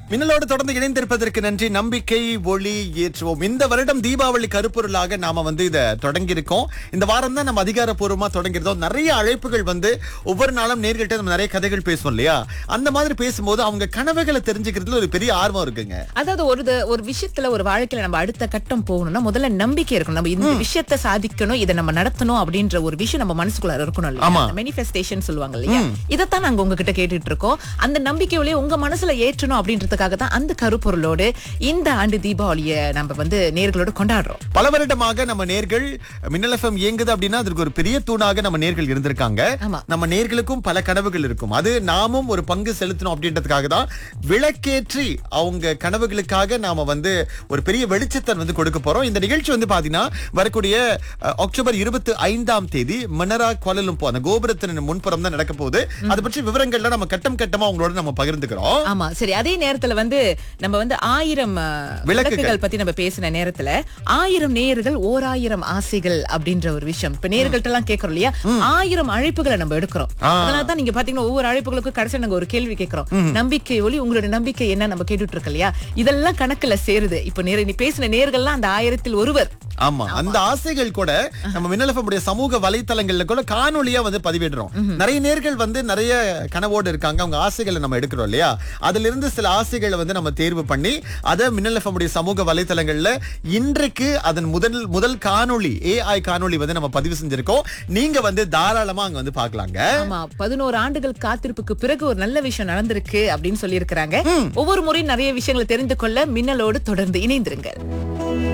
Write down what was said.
மின்னலோடு தொடர்ந்து இணைந்திருப்பதற்கு நன்றி நம்பிக்கை ஒளி ஏற்றுவோம் இந்த வருடம் தீபாவளி கருப்பொருளாக நாம வந்து இத தொடங்கி இருக்கோம் இந்த வாரம் தான் நம்ம அதிகாரப்பூர்வமா தொடங்கிருந்தோம் நிறைய அழைப்புகள் வந்து ஒவ்வொரு நாளும் நேர்கிட்ட நம்ம நிறைய கதைகள் பேசுவோம் இல்லையா அந்த மாதிரி பேசும்போது அவங்க கனவுகளை தெரிஞ்சுக்கிறதுல ஒரு பெரிய ஆர்வம் இருக்குங்க அதாவது ஒரு த- ஒரு விஷயத்துல ஒரு வாழ்க்கையில நம்ம அடுத்த கட்டம் போகணும்னா முதல்ல நம்பிக்கை இருக்கணும் நம்ம இந்த விஷயத்தை சாதிக்கணும் இதை நம்ம நடத்தணும் அப்படின்ற ஒரு விஷயம் நம்ம மனசுக்குள்ள இருக்கணும் ஆமா. இல்லையா மேனிஃபெஸ்டேஷன் சொல்லுவாங்க இல்லையா இதைத்தான் நாங்க உங்ககிட்ட கேட்டுட்டு இருக்கோம் அந்த நம்பிக்கையோடய உங்க மனசுல ஏற்றணும் அப்படின்றதுக்காக தான் அந்த கருப்பொருளோடு இந்த ஆண்டு தீபாவளிய நம்ம வந்து நேர்களோட கொண்டாடுறோம் பல வருடமாக நம்ம நேர்கள் மின்னல் எஃப்எம் இயங்குது அப்படின்னா அதற்கு ஒரு பெரிய தூணாக நம்ம நேர்கள் இருந்திருக்காங்க ஆமா. நம்ம நேர்களுக்கும் பல கனவுகள் இருக்கும் அது நாமும் ஒரு பங்கு செலுத்தணும் அப்படின்றதுக்காக தான் விளக்கேற்றி அவங்க கனவுகளுக்காக நாம வந்து ஒரு பெரிய வெளிச்சத்தை வந்து கொடுக்க போறோம் இந்த நிகழ்ச்சி வந்து பாத்தீங்கன்னா வரக்கூடிய அஹ், அக்டோபர் இருபத்தி ஐந்தாம் தேதி மன்னரா கோலலும்போ அந்த கோபுரத்தின் முன்புறம் தான் நடக்க போகுது அதை பற்றி விவரங்கள்லாம் நம்ம கட்டம் கட்டமா அவங்களோட நம்ம பகிர்ந்துக்கிறோம் ஆமா சரி அதே நேரத்துல வந்து நம்ம வந்து ஆயிரம் அஹ், விளக்குகள். விளக்குகள் பத்தி நம்ம பேசின நேரத்துல ஆயிரம் நேயர்கள் ஓர் ஆயிரம் ஆசைகள் அப்படின்ற ஒரு விஷயம் இப்ப நேயர்கள்ட்ட எல்லாம் கேக்குறோம் இல்லையா ஆயிரம் அழைப்புகளை நம்ம எடுக்கிறோம் ஆ. அதனால தான் நீங்க பாத்தீங்கன்னா ஒவ்வொரு அழைப்புகளுக்கும் கடைசியா நாங்க ஒரு கேள்வி கேட்கிறோம் நம்பிக்கை ஒளி உங்களோட நம்பிக்கை என்ன நம்ம கேட்டுட்டு இருக்கோம் இல்லையா இதெல்லாம் கணக்குல சேருது இப்ப நேர நீ பேசின நேர்கள்லாம் அந்த ஆயிரத்தில் ஒருவர் ஆமா அந்த ஆசைகள் கூட நம்ம மின்னலஃபமுடைய சமூக வலைத்தளங்கள்ல கூட காணொளியா வந்து பதிவிடுறோம் நிறைய நேர்கள் வந்து நிறைய கனவோடு இருக்காங்க அவங்க ஆசைகளை நம்ம எடுக்கிறோம் இல்லையா அதுல இருந்து சில ஆசைகளை வந்து நம்ம தேர்வு பண்ணி அதை மின்னலஃபமுடைய சமூக வலைத்தளங்கள்ல இன்றைக்கு அதன் முதல் முதல் காணொளி ஏஐ காணொளி வந்து நம்ம பதிவு செஞ்சிருக்கோம் நீங்க வந்து தாராளமா அங்க வந்து பார்க்கலாங்க ஆமா பதினோரு ஆண்டுகள் காத்திருப்புக்கு பிறகு ஒரு நல்ல விஷயம் நடந்திருக்கு அப்படின்னு சொல்லி ஒவ்வொரு முறையும் நிறைய விஷயங்களை தெரிந்து கொள்ள மின்னலோடு தொடர்ந்து இணைந்திருங்கள்